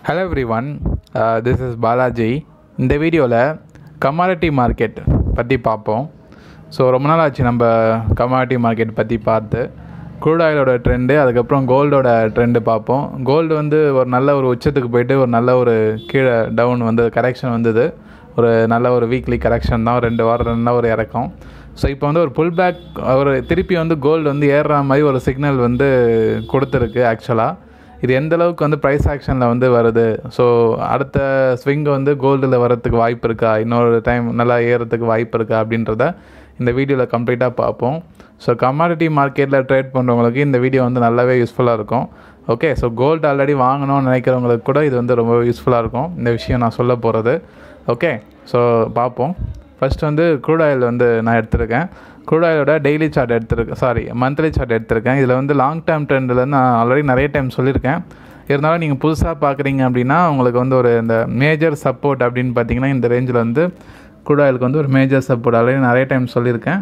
hello everyone this is Balaji இந்த வீடியோவில் commodity market பற்றி பார்ப்போம் ஸோ ரொம்ப நாள் ஆச்சு நம்ம கமாடிட்டி மார்க்கெட் பற்றி பார்த்து crude oil ஓட ட்ரெண்டு அதுக்கப்புறம் கோல்டோட ட்ரெண்டு பார்ப்போம் கோல்டு வந்து ஒரு நல்ல ஒரு உச்சத்துக்கு போயிட்டு ஒரு நல்ல ஒரு கீழே டவுன் வந்து கரெக்ஷன் வந்தது ஒரு நல்ல ஒரு வீக்லி கரெக்ஷன் தான் ரெண்டு வாரம் ரெண்டு ஒரு இறக்கம் ஸோ இப்போ வந்து ஒரு புல் பேக் ஒரு திருப்பி வந்து கோல்டு வந்து ஏறுற மாதிரி ஒரு சிக்னல் வந்து கொடுத்துருக்கு ஆக்சுவலாக இது எந்த அளவுக்கு வந்து ப்ரைஸ் ஆக்ஷனில் வந்து வருது ஸோ அடுத்த ஸ்விங் வந்து கோல்டில் வரதுக்கு வாய்ப்பு இருக்கா இன்னொரு டைம் நல்லா ஏறதுக்கு வாய்ப்பு இருக்கா அப்படின்றத இந்த வீடியோவில் கம்ப்ளீட்டாக பார்ப்போம் ஸோ கமாடிட்டி மார்க்கெட்டில் ட்ரேட் பண்ணுறவங்களுக்கு இந்த வீடியோ வந்து நல்லாவே யூஸ்ஃபுல்லாக இருக்கும் ஓகே ஸோ கோல்டு ஆல்ரெடி வாங்கணும்னு நினைக்கிறவங்களுக்கு கூட இது வந்து ரொம்ப யூஸ்ஃபுல்லாக இருக்கும் இந்த விஷயம் நான் சொல்ல போகிறது ஓகே ஸோ பார்ப்போம் ஃபர்ஸ்ட் வந்து க்ரூட் ஆயில் வந்து நான் எடுத்திருக்கேன் க்ரூட் ஆயிலோட டெய்லி சார்ட் எடுத்திருக்கேன் சாரி மந்த்லி சார்ட் எடுத்திருக்கேன் இதில் வந்து லாங் டேர்ம் ட்ரெண்டில் நான் ஆல்ரெடி நிறைய டைம் சொல்லியிருக்கேன் இருந்தாலும் நீங்கள் புதுசாக பார்க்குறீங்க அப்படின்னா உங்களுக்கு வந்து ஒரு இந்த மேஜர் சப்போர்ட் அப்படின்னு பார்த்தீங்கன்னா இந்த ரேஞ்சில் வந்து க்ரூட் ஆயிலுக்கு வந்து ஒரு மேஜர் சப்போர்ட் ஆல்ரெடி நிறைய டைம் சொல்லியிருக்கேன்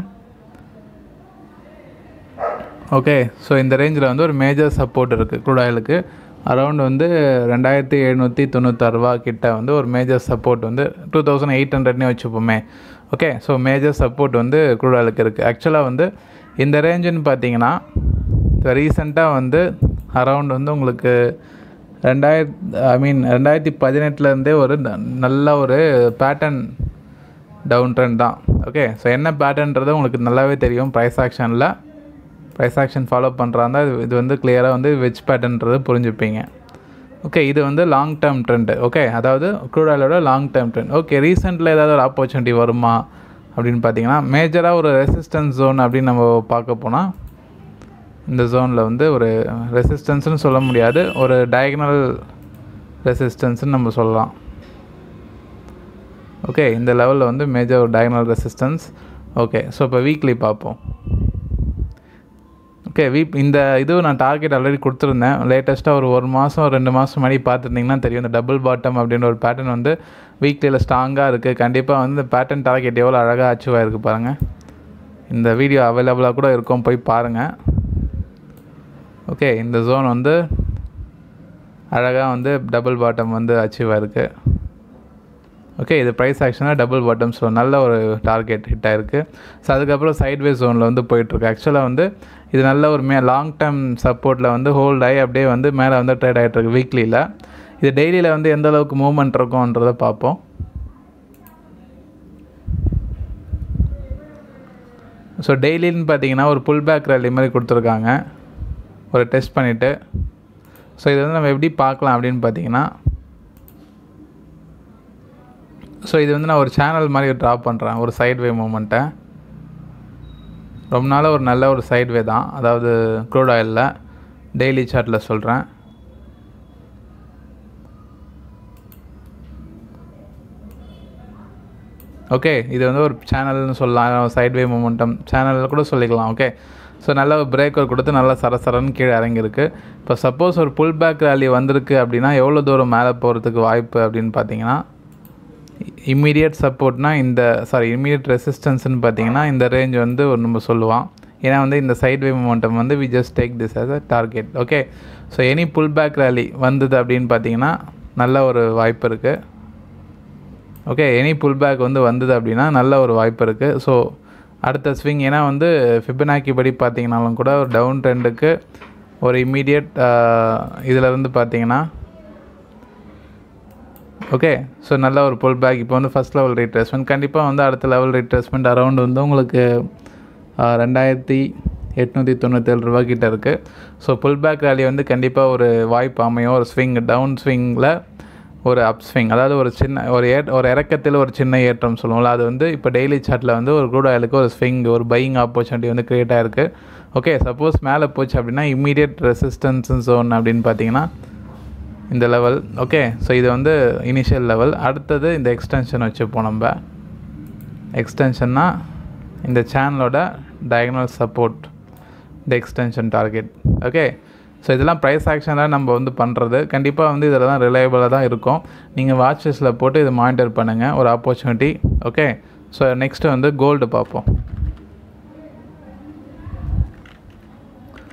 ஓகே ஸோ இந்த ரேஞ்சில் வந்து ஒரு மேஜர் சப்போர்ட் இருக்குது க்ரூட் ஆயிலுக்கு அரௌண்ட் வந்து ரெண்டாயிரத்தி எழுநூற்றி தொண்ணூத்தாறுரூவா கிட்ட வந்து ஒரு மேஜர் சப்போர்ட் வந்து டூ தௌசண்ட் எயிட் ஹண்ட்ரட்னே வச்சுப்போமே ஓகே ஸோ மேஜர் சப்போர்ட் வந்து க்ரூட் ஆயிலுக்கு இருக்குது ஆக்சுவலாக வந்து இந்த ரேஞ்சுன்னு பார்த்தீங்கன்னா இப்போ ரீசெண்டாக வந்து அரவுண்ட் வந்து உங்களுக்கு ரெண்டாயிரத் ஐ மீன் ரெண்டாயிரத்தி பதினெட்டுலேருந்தே ஒரு ந- நல்ல ஒரு பேட்டர்ன் டவுன் ட்ரெண்ட் தான் ஓகே ஸோ என்ன பேட்டர்ன்றது உங்களுக்கு நல்லாவே தெரியும் ப்ரைஸ் ஆக்ஷனில் ப்ரைஸ் ஆக்ஷன் ஃபாலோ பண்ணுறாங்க இது இது வந்து கிளியராக வந்து வெஜ் பேட்டர்ன்றது புரிஞ்சுப்பீங்க ஓகே இது வந்து லாங் டேர்ம் ட்ரெண்டு ஓகே அதாவது க்ரூட் ஆயிலோட லாங் டேர்ம் ட்ரெண்ட் ஓகே ரீசெண்டில் ஏதாவது ஒரு ஆப்பர்ச்சுனிட்டி வருமா அப்படின்னு பார்த்தீங்கன்னா மேஜராக ஒரு ரெசிஸ்டன்ஸ் ஜோன் அப்படின்னு நம்ம பார்க்க போனால் இந்த ஜோனில் வந்து ஒரு ரெசிஸ்டன்ஸ்னு சொல்ல முடியாது ஒரு டயகனல் ரெசிஸ்டன்ஸ்னு நம்ம சொல்லலாம் ஓகே இந்த லெவலில் வந்து மேஜர் ஒரு டயகனல் ரெசிஸ்டன்ஸ் ஓகே ஸோ இப்போ வீக்லி பார்ப்போம் ஓகே வீப் இந்த இது நான் டார்கெட் ஆல்ரெடி கொடுத்துருந்தேன் லேட்டஸ்ட்டாக ஒரு ஒரு மாதம் ரெண்டு மாதம் முன்னாடி பார்த்துருந்தீங்கன்னா தெரியும் இந்த டபுள் பாட்டம் அப்படின்ற ஒரு பேட்டர்ன் வந்து வீக்லியில் ஸ்ட்ராங்காக இருக்குது கண்டிப்பாக வந்து இந்த பேட்டர்ன் டார்கெட் எவ்வளோ அழகாக அச்சீவ் ஆகிருக்கு பாருங்கள் இந்த வீடியோ அவைலபிளாக கூட இருக்கும் போய் பாருங்கள் ஓகே இந்த ஜோன் வந்து அழகாக வந்து டபுள் பாட்டம் வந்து அச்சீவ் ஆயிருக்கு ஓகே இது ப்ரைஸ் ஆக்ஷனாக டபுள் பாட்டம் ஸோ நல்ல ஒரு டார்கெட் ஹிட் ஆயிருக்கு ஸோ அதுக்கப்புறம் சைட்வே ஜோனில் வந்து போயிட்டுருக்கு ஆக்சுவலாக வந்து இது நல்ல ஒரு மே லாங் டேர்ம் சப்போர்ட்டில் வந்து ஹோல்ட் ஆகி அப்படியே வந்து மேலே வந்து ட்ரேட் ஆகிட்டு இருக்கு வீக்லியில் இது டெய்லியில் வந்து எந்த அளவுக்கு மூவ்மெண்ட் இருக்கும்ன்றதை பார்ப்போம் ஸோ டெய்லின்னு பார்த்தீங்கன்னா ஒரு புல் பேக் ரேலி மாதிரி கொடுத்துருக்காங்க ஒரு டெஸ்ட் பண்ணிவிட்டு ஸோ இது வந்து நம்ம எப்படி பார்க்கலாம் அப்படின்னு பார்த்தீங்கன்னா ஸோ இது வந்து நான் ஒரு சேனல் மாதிரி ட்ராப் பண்ணுறேன் ஒரு சைட்வே மூமெண்ட்டை ரொம்ப நாளாக ஒரு நல்ல ஒரு சைட்வே தான் அதாவது க்ரூட் ஆயிலில் டெய்லி சார்ட்டில் சொல்கிறேன் ஓகே இது வந்து ஒரு சேனல்னு சொல்லலாம் சைட்வே மூமெண்டம் சேனலில் கூட சொல்லிக்கலாம் ஓகே ஸோ நல்ல ஒரு பிரேக்கர் கொடுத்து நல்லா சரசரன்னு கீழே இறங்கியிருக்கு இப்போ சப்போஸ் ஒரு புல் பேக் ரேலி வந்திருக்கு அப்படின்னா எவ்வளோ தூரம் மேலே போகிறதுக்கு வாய்ப்பு அப்படின்னு பார்த்தீங்கன்னா இம்மீடியட் சப்போர்ட்னா இந்த சாரி இம்மீடியட் ரெசிஸ்டன்ஸ்னு பார்த்தீங்கன்னா இந்த ரேஞ்ச் வந்து ஒரு நம்ம சொல்லுவான் ஏன்னா வந்து இந்த சைட்வே மூமெண்டம் வந்து we just take this as a target okay so any pull back rally வந்தது அப்படின்னு பார்த்தீங்கன்னா நல்ல ஒரு வாய்ப்பு இருக்குது ஓகே எனி புல் பேக் வந்து வந்தது அப்படின்னா நல்ல ஒரு வாய்ப்பு இருக்குது ஸோ அடுத்த ஸ்விங் ஏன்னா வந்து ஃபிபனாக்கி படி பார்த்தீங்கனாலும் கூட ஒரு டவுன் ட்ரெண்டுக்கு ஒரு இம்மீடியட் இதில் இருந்து பார்த்தீங்கன்னா ஓகே ஸோ நல்ல ஒரு புல் பேக் இப்போ வந்து ஃபஸ்ட் லெவல் ரீட்ரேஸ்மெண்ட் கண்டிப்பாக வந்து அடுத்த லெவல் ரீட்ரேஸ்மெண்ட் அரௌண்ட் வந்து உங்களுக்கு ஆஹ், ரெண்டாயிரத்தி எட்நூற்றி தொண்ணூற்றேழு ரூபா கிட்ட இருக்குது ஸோ புல் பேக் ரேலி வந்து கண்டிப்பாக ஒரு வாய்ப்பு அமையும் ஒரு ஸ்விங் டவுன் ஸ்விங்கில் ஒரு அப் ஸ்விங் அதாவது ஒரு சின்ன ஒரு ஏ ஒரு இறக்கத்தில் ஒரு சின்ன ஏற்றம் சொல்லுவோம்ல அது வந்து இப்போ டெய்லி சார்ட்டில் வந்து ஒரு குரூட் ஆயிலுக்கு ஒரு ஸ்விங் ஒரு பையிங் ஆப்பர்ச்சுனிட்டி வந்து க்ரியேட் ஆயிருக்கு ஓகே சப்போஸ் மேலே போச்சு அப்படின்னா இம்மீடியட் ரெசிஸ்டன்ஸ் ஜோன் அப்படின்னு பார்த்தீங்கன்னா இந்த லெவல் ஓகே ஸோ இது வந்து இனிஷியல் லெவல் அடுத்தது இந்த எக்ஸ்டென்ஷன் வச்சுப்போம் நம்ம எக்ஸ்டென்ஷன்னா இந்த சேனலோட டயகனல் சப்போர்ட் இந்த எக்ஸ்டென்ஷன் டார்கெட் ஓகே ஸோ இதெல்லாம் ப்ரைஸ் ஆக்ஷனில் நம்ம வந்து பண்ணுறது கண்டிப்பாக வந்து இதில் தான் ரிலையபிளாக தான் இருக்கும் நீங்கள் வாட்சஸில் போட்டு இதை மானிட்டர் பண்ணுங்கள் ஒரு ஆப்பர்ச்சுனிட்டி ஓகே ஸோ நெக்ஸ்ட்டு வந்து கோல்டு பார்ப்போம்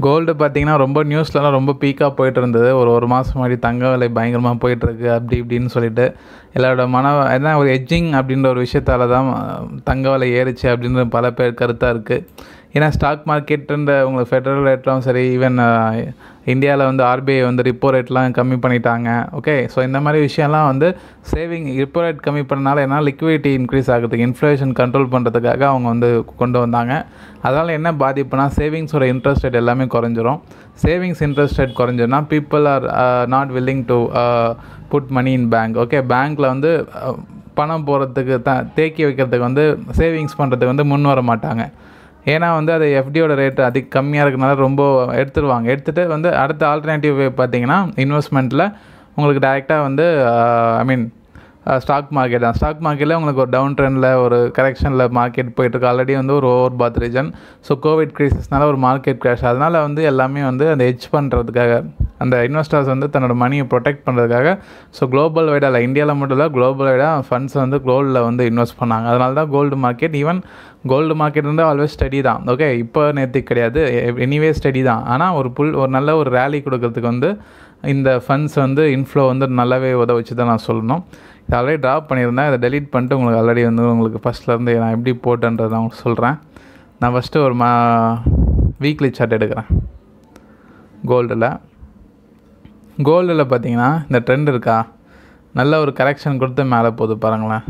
கோல்டு பார்த்தீங்கன்னா ரொம்ப நியூஸ்லலாம் ரொம்ப பீக்காக போயிட்டு இருந்தது ஒரு ஒரு மாதம் முன்னாடி தங்க விலை பயங்கரமாக போயிட்டுருக்கு அப்படி இப்படின்னு சொல்லிட்டு எல்லாரோட மன என்ன ஒரு எட்ஜிங் அப்படின்ற ஒரு விஷயத்தால தான் அஹ், தங்க விலை ஏறுச்சு அப்படின்ற பல பேர் கருத்தாக இருக்குது ஏன்னா ஸ்டாக் மார்க்கெட்டுன்ற உங்களுக்கு ஃபெடரல் ரேட்லாம் சரி ஈவன் இந்தியாவில் வந்து ஆர்பிஐ வந்து ரிப்போ ரேட்லாம் கம்மி பண்ணிட்டாங்க ஓகே ஸோ இந்த மாதிரி விஷயம்லாம் வந்து சேவிங் ரிப்போ ரேட் கம்மி பண்ணனால என்ன லிக்விடிட்டி இன்க்ரீஸ் ஆகிறதுக்கு இன்ஃப்ளேஷன் கண்ட்ரோல் பண்ணுறதுக்காக அவங்க வந்து கொண்டு வந்தாங்க அதனால் என்ன பாதிப்புனா சேவிங்ஸோட இன்ட்ரெஸ்ட் ரேட் எல்லாமே குறைஞ்சிரும் சேவிங்ஸ் இன்ட்ரெஸ்ட் ரேட் குறைஞ்சோன்னா people are not willing to put money in bank okay பேங்க்கில் வந்து uh, பணம் போகிறதுக்கு த தேக்கி வைக்கிறதுக்கு வந்து சேவிங்ஸ் பண்ணுறதுக்கு வந்து முன் வர மாட்டாங்க ஏன்னா வந்து அது எஃப்டியோட ரேட் அதிக கம்மியாக இருக்கனால ரொம்ப எடுத்துருவாங்க எடுத்துகிட்டு வந்து அடுத்த ஆல்டர்னேட்டிவ் வே பார்த்தீங்கன்னா இன்வெஸ்ட்மெண்ட்டில் உங்களுக்கு டைரெக்டாக வந்து ஐ மீன் ஸ்டாக் மார்க்கெட் தான் ஸ்டாக் மார்க்கெட்டில் உங்களுக்கு ஒரு டவுன் ட்ரெண்டில் ஒரு கரெக்ஷனில் மார்க்கெட் போயிட்டுருக்கு ஆல்ரெடி வந்து ஒரு overbought region so covid க்ரைசிஸ்னால ஒரு மார்க்கெட் கிராஷ் அதனால் வந்து எல்லாமே வந்து அந்த ஹெட்ஜ் பண்ணுறதுக்காக அந்த இன்வெஸ்டர்ஸ் வந்து தன்னோட மணியை ப்ரொடெக்ட் பண்ணுறதுக்காக ஸோ குளோபல் வைடாக இல்லை இந்தியாவில் மட்டும் இல்லை குளோபல் வைடாக ஃபண்ட்ஸ் வந்து கோல்டில் வந்து இன்வெஸ்ட் பண்ணாங்க அதனால தான் gold market even gold market வந்து ஆல்வேஸ் ஸ்டடி தான் ஓகே இப்போ நேற்று கிடையாது எனிவே ஸ்டடி தான் ஆனால் ஒரு புல் ஒரு நல்ல ஒரு ரேலி கொடுக்கறதுக்கு வந்து இந்த ஃபண்ட்ஸ் வந்து இன்ஃப்ளோ வந்து நல்லாவே உதவுச்சு தான் நான் சொல்லணும் இதை ஆல்ரெடி ட்ராப் பண்ணியிருந்தேன் இதை டெலீட் பண்ணிட்டு உங்களுக்கு ஆல்ரெடி வந்து உங்களுக்கு ஃபஸ்ட்லேருந்து நான் எப்படி போட்டேன்றதை நான் உங்களுக்கு சொல்கிறேன் நான் ஃபஸ்ட்டு ஒரு மா வீக்லி சார்ட் எடுக்கிறேன் கோல்டில் கோல்டில் பார்த்தீங்கன்னா இந்த ட்ரெண்ட் இருக்கா நல்ல ஒரு கரெக்ஷன் கொடுத்து மேலே போகுது பாருங்களேன்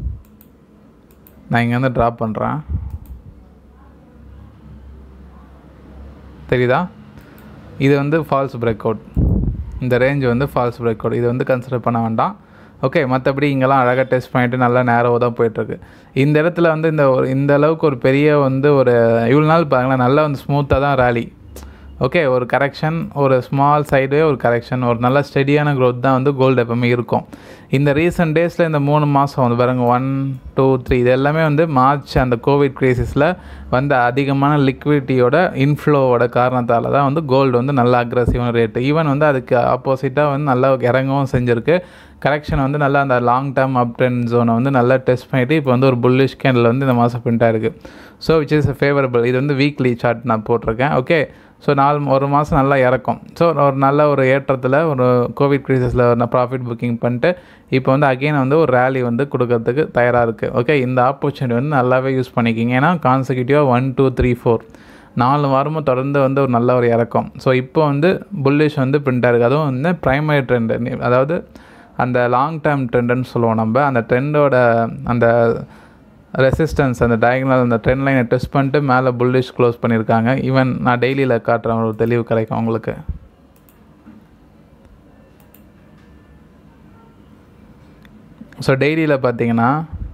நான் இங்கேருந்து ட்ராப் பண்ணுறேன் தெரியுதா இது வந்து ஃபால்ஸ் பிரேக் அவுட் இந்த ரேஞ்ச் வந்து ஃபால்ஸ் பிரேக் அவுட் இது வந்து கன்சிடர் பண்ண வேண்டாம் ஓகே மற்றபடி இங்கெல்லாம் அழகாக டெஸ்ட் பண்ணிவிட்டு நல்லா நேரவாக தான் போயிட்டுருக்கு இந்த இடத்துல வந்து இந்த ஒரு இந்த அளவுக்கு ஒரு பெரிய வந்து ஒரு இவ்வளோ நாள் பாருங்களேன் நல்லா வந்து ஸ்மூத்தாக தான் ரேலி ஓகே ஒரு கரெக்ஷன் ஒரு ஸ்மால் சைடே ஒரு கரெக்ஷன் ஒரு நல்ல ஸ்டெடியான growth தான் வந்து கோல்டு எப்பவுமே இருக்கும் இந்த ரீசெண்ட் டேஸில் இந்த மூணு மாதம் வந்து பாருங்க ஒன் டூ த்ரீ இது எல்லாமே வந்து மார்ச் அந்த கோவிட் கிரைசிஸில் வந்த அதிகமான லிக்விடிட்டியோட இன்ஃப்ளோவோட காரணத்தால் தான் வந்து கோல்டு வந்து நல்ல அக்ரஸிவான ரேட்டு ஈவன் வந்து அதுக்கு ஆப்போசிட்டாக வந்து நல்லா இறங்கவும் செஞ்சுருக்கு கரெக்ஷன் வந்து நல்லா அந்த லாங் டேர்ம் அப் ட்ரெண்ட் ஜோனை வந்து நல்லா டெஸ்ட் பண்ணிவிட்டு இப்போ வந்து ஒரு புல்லிஷ் கேண்டில் வந்து இந்த மாதம் பிரிண்ட் ஆயிருக்கு ஸோ விச் இஸ் ஃபேவரபிள் இது வந்து வீக்லி சார்ட் நான் போட்டிருக்கேன் ஓகே ஸோ நாலு ஒரு மாதம் நல்லா இறக்கும் ஸோ ஒரு நல்ல ஒரு ஏற்றத்தில் ஒரு கோவிட் க்ரீசஸில் ஒரு ப்ராஃபிட் புக்கிங் பண்ணிட்டு இப்போ வந்து அகெயின் வந்து ஒரு ரேலி வந்து கொடுக்கறதுக்கு தயாராக இருக்குது ஓகே இந்த ஆப்பர்ச்சுனிட்டி வந்து நல்லாவே யூஸ் பண்ணிக்கிங்க ஏன்னா கான்செக்யூட்டிவாக ஒன் டூ த்ரீ ஃபோர் நாலு வாரமும் தொடர்ந்து வந்து ஒரு நல்ல ஒரு இறக்கம் ஸோ இப்போ வந்து புல்லிஷ் வந்து பிரிண்ட் இருக்குது அதுவும் வந்து ப்ரைமரி ட்ரெண்டு அதாவது அந்த லாங் டேர்ம் ட்ரெண்டுன்னு சொல்லுவோம் நம்ம அந்த ட்ரெண்டோட அந்த ரெசிஸ்டன்ஸ் அந்த டயகனல் அந்த ட்ரெண்ட் லைனை டெஸ்ட் பண்ணிட்டு மேலே புல்லிஷ் க்ளோஸ் பண்ணியிருக்காங்க ஈவன் நான் டெய்லியில் காட்டுறேன் ஒரு தெளிவு கிடைக்கும் உங்களுக்கு ஸோ டெய்லியில் பார்த்தீங்கன்னா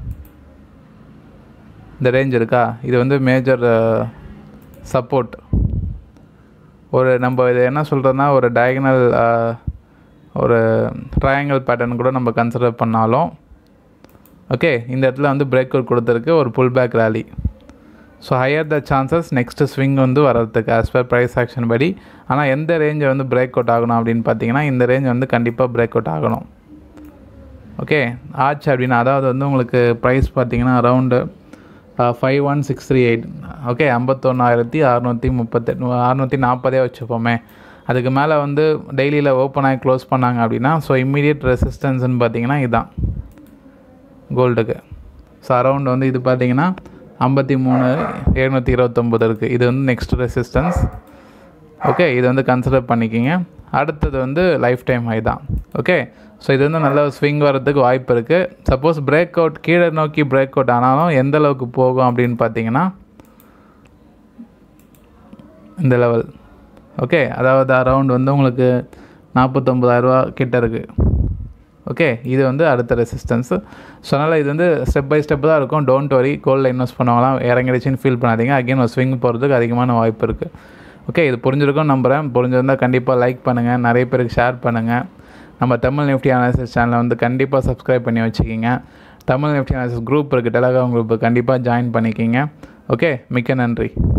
இந்த ரேஞ்ச் இருக்கா இது வந்து மேஜர் சப்போர்ட் ஒரு நம்ம இது என்ன சொல்கிறதுனா ஒரு டயகனல் ஒரு ட்ரையாங்கிள் பேட்டர்ன் கூட நம்ம கன்சிடர் பண்ணாலும் ஓகே இந்த இடத்துல வந்து பிரேக் அவுட் கொடுத்துருக்கு ஒரு pull back rally so higher the chances next swing வந்து வர்றதுக்கு ஆஸ் பர் ப்ரைஸ் ஆக்ஷன் படி ஆனால் எந்த ரேஞ்சை வந்து பிரேக் அவுட் ஆகணும் அப்படின்னு பார்த்தீங்கன்னா இந்த ரேஞ்ச் வந்து கண்டிப்பாக பிரேக் அவுட் ஆகணும் ஓகே ஆச்சு அப்படின்னா அதாவது வந்து உங்களுக்கு ப்ரைஸ் பார்த்தீங்கன்னா around five one six three eight okay ஐம்பத்தொன்னாயிரத்தி அறநூற்றி முப்பத்தெட்டு அறநூற்றி நாற்பதே வச்சுப்போமே அதுக்கு மேலே வந்து டெய்லியில் ஓப்பன் ஆகி க்ளோஸ் பண்ணாங்க அப்படின்னா ஸோ இம்மீடியட் ரெசிஸ்டன்ஸ்னு பார்த்தீங்கன்னா இதுதான் கோல்டுக்கு ஸோ அரவுண்ட் வந்து இது பார்த்தீங்கன்னா ஐம்பத்தி மூணு எழுநூற்றி இருபத்தொம்போது இருக்குது இது வந்து நெக்ஸ்ட் ரெசிஸ்டன்ஸ் ஓகே இது வந்து கன்சிடர் பண்ணிக்கிங்க அடுத்தது வந்து லைஃப் டைம் ஹை தான் ஓகே ஸோ இது வந்து நல்ல ஸ்விங் வர்றதுக்கு வாய்ப்பு இருக்குது சப்போஸ் பிரேக் அவுட் கீழே நோக்கி பிரேக் அவுட் ஆனாலும் எந்த அளவுக்கு போகும் அப்படின்னு பார்த்தீங்கன்னா இந்த லெவல் ஓகே அதாவது அரவுண்ட் வந்து உங்களுக்கு நாற்பத்தொம்பதாயிரரூவா கிட்ட இருக்குது ஓகே இது வந்து அடுத்த ரெசிஸ்டன்ஸு ஸோ அதனால் இது வந்து ஸ்டெப் பை ஸ்டெப் தான் இருக்கும் டோன்ட் வரி கோல்டில் இன்வெஸ்ட் பண்ணவங்களாம் இறங்கிடுச்சின்னு ஃபீல் பண்ணாதீங்க அகைன் ஒரு ஸ்விங் போகிறதுக்கு அதிகமான வாய்ப்பு இருக்குது ஓகே இது புரிஞ்சிருக்கும் நம்புகிறேன் புரிஞ்சிருந்தால் கண்டிப்பாக லைக் பண்ணுங்கள் நிறைய பேருக்கு ஷேர் பண்ணுங்கள் நம்ம தமிழ் நிஃப்டி அனாலிசிஸ் சேனலை வந்து கண்டிப்பாக சப்ஸ்கிரைப் பண்ணி வச்சுக்கிங்க தமிழ் நிஃப்டி அனாலிசிஸ் குரூப் இருக்குது டெலகிராம் குரூப்பு கண்டிப்பாக ஜாயின் பண்ணிக்கிங்க ஓகே மிக்க நன்றி